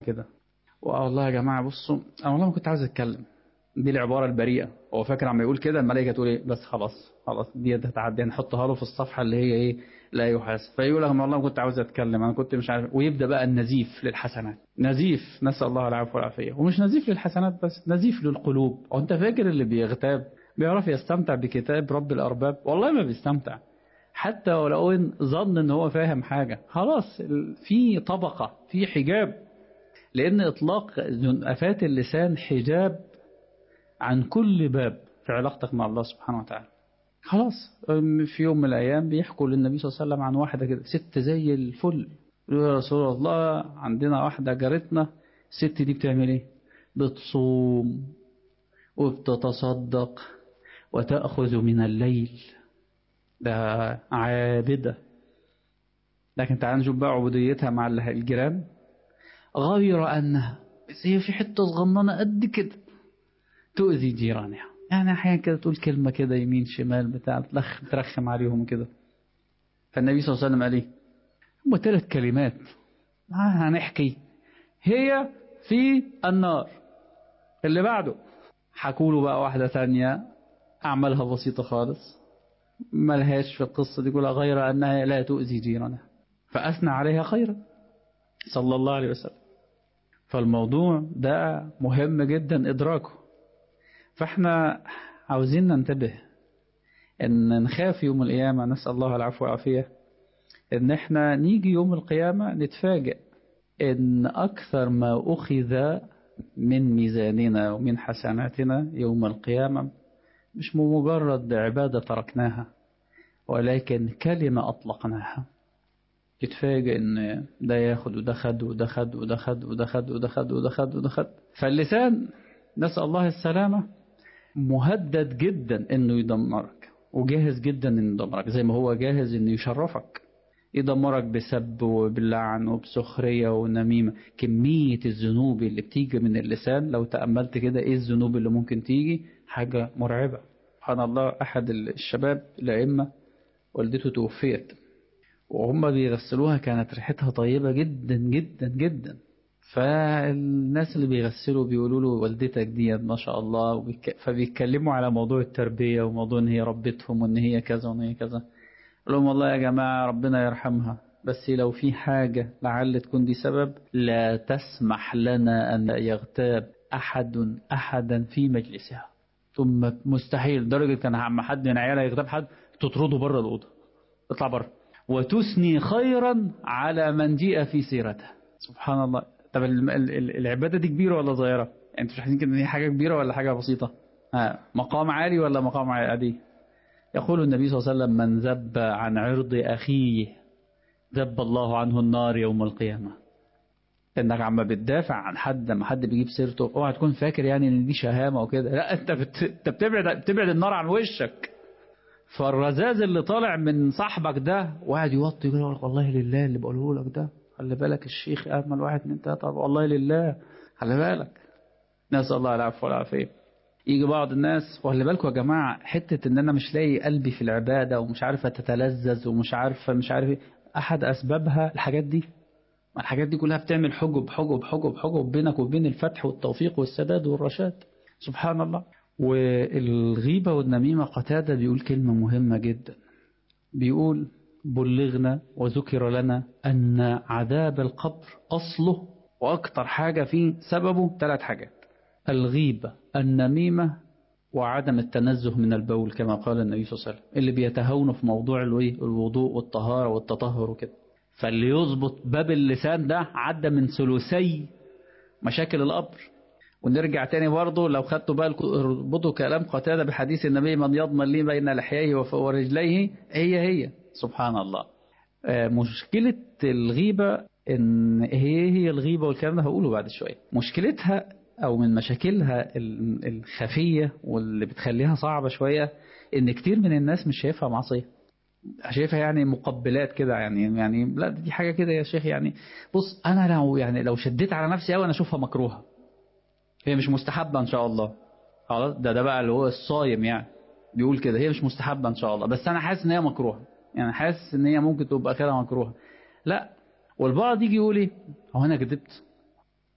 كده والله يا جماعة بصوا أنا والله ما كنت عاوز أتكلم دي العبارة البريئة هو فاكر عم يقول كده الملائكة تقول إيه بس خلاص خلاص دي هتعدي نحطها له في الصفحة اللي هي إيه لا يحاسب فيقول لهم والله ما كنت عاوز أتكلم أنا كنت مش عارف ويبدأ بقى النزيف للحسنات نزيف نسأل الله العفو والعافية ومش نزيف للحسنات بس نزيف للقلوب وأنت فاكر اللي بيغتاب بيعرف يستمتع بكتاب رب الأرباب والله ما بيستمتع حتى ولو إن ظن ان هو فاهم حاجة خلاص في طبقة في حجاب لأن إطلاق آفات اللسان حجاب عن كل باب في علاقتك مع الله سبحانه وتعالى خلاص في يوم من الأيام بيحكوا للنبي صلى الله عليه وسلم عن واحدة كده ست زي الفل يقول يا رسول الله عندنا واحدة جارتنا الست دي بتعمل ايه بتصوم وبتتصدق وتأخذ من الليل ده عابدة لكن تعال نشوف بقى عبوديتها مع الجيران غير أنها بس هي في حتة صغننة قد كده تؤذي جيرانها يعني أحيانا كده تقول كلمة كده يمين شمال بتاع تلخ ترخم عليهم كده فالنبي صلى الله عليه وسلم قال ايه هم ثلاث كلمات هنحكي هي في النار اللي بعده حكوا له بقى واحدة ثانية أعمالها بسيطة خالص ملهاش في القصة دي كلها غير أنها لا تؤذي جيرانها فأثنى عليها خيرا صلى الله عليه وسلم فالموضوع ده مهم جدا إدراكه فاحنا عاوزين ننتبه ان نخاف يوم القيامة نسأل الله العفو والعافية ان احنا نيجي يوم القيامة نتفاجئ ان اكثر ما اخذ من ميزاننا ومن حسناتنا يوم القيامة مش مجرد عبادة تركناها ولكن كلمة أطلقناها يتفاجئ ان ده ياخد وده خد وده خد وده خد وده خد وده خد وده خد وده خد فاللسان نسأل الله السلامة مهدد جدا انه يدمرك وجاهز جدا انه يدمرك زي ما هو جاهز انه يشرفك يدمرك بسب وباللعن وبسخرية ونميمة كمية الذنوب اللي بتيجي من اللسان لو تأملت كده ايه الذنوب اللي ممكن تيجي حاجة مرعبة سبحان الله أحد الشباب الأئمة والدته توفيت وهم بيغسلوها كانت ريحتها طيبة جدا جدا جدا فالناس اللي بيغسلوا بيقولوا له والدتك دي ما شاء الله وبيك... فبيتكلموا على موضوع التربية وموضوع ان هي ربتهم وان هي كذا وان هي كذا قال لهم والله يا جماعة ربنا يرحمها بس لو في حاجة لعل تكون دي سبب لا تسمح لنا أن يغتاب أحد أحدا في مجلسها ثم مستحيل لدرجة كان عم حد من عيالها يغتاب حد تطرده بره الأوضة اطلع بره وتثني خيرا على من جيء في سيرتها سبحان الله طب العبادة دي كبيرة ولا صغيرة يعني انتوا مش حاسين كده ان هي حاجة كبيرة ولا حاجة بسيطة ها مقام عالي ولا مقام عادي يقول النبي صلى الله عليه وسلم من ذب عن عرض أخيه ذب الله عنه النار يوم القيامة انك عم بتدافع عن حد لما حد بيجيب سيرته اوعى تكون فاكر يعني ان دي شهامة وكده لا انت بت... انت بتبعد بتبعد النار عن وشك فالرذاذ اللي طالع من صاحبك ده وقاعد يوطي يقول لك والله لله اللي بقوله لك ده خلي بالك الشيخ أجمل واحد اتنين تلاتة أربعة والله لله خلي بالك نسأل الله العفو والعافية يجي بعض الناس وخلي بالكم يا جماعة حتة إن أنا مش لاقي قلبي في العبادة ومش عارفة تتلذذ ومش عارفة مش عارف أحد أسبابها الحاجات دي ما الحاجات دي كلها بتعمل حجب حجب حجب حجب بينك وبين الفتح والتوفيق والسداد والرشاد سبحان الله والغيبة والنميمة قتادة بيقول كلمة مهمة جدا بيقول بلغنا وذكر لنا أن عذاب القبر أصله وأكتر حاجة فيه سببه ثلاث حاجات الغيبة النميمة وعدم التنزه من البول كما قال النبي صلى الله عليه وسلم اللي بيتهاونوا في موضوع الوضوء والطهارة والتطهر وكده فاللي يظبط باب اللسان ده عدى من ثلثي مشاكل القبر ونرجع تاني برضه لو خدتوا بالكم اربطوا كلام قتادة بحديث النبي من يضمن لي بين لحييه ورجليه هي هي سبحان الله مشكلة الغيبة ان هي هي الغيبة والكلام ده هقوله بعد شوية مشكلتها او من مشاكلها الخفية واللي بتخليها صعبة شوية ان كتير من الناس مش شايفها معصية شايفها يعني مقبلات كده يعني يعني لا دي حاجة كده يا شيخ يعني بص انا لو يعني لو شديت على نفسي قوي انا اشوفها مكروهة هي مش مستحبة ان شاء الله خلاص ده ده بقى اللي هو الصايم يعني بيقول كده هي مش مستحبة ان شاء الله بس انا حاسس ان هي مكروهة يعني حاسس ان هي ممكن تبقى كده مكروهة لا والبعض يجي يقول ايه هو انا كذبت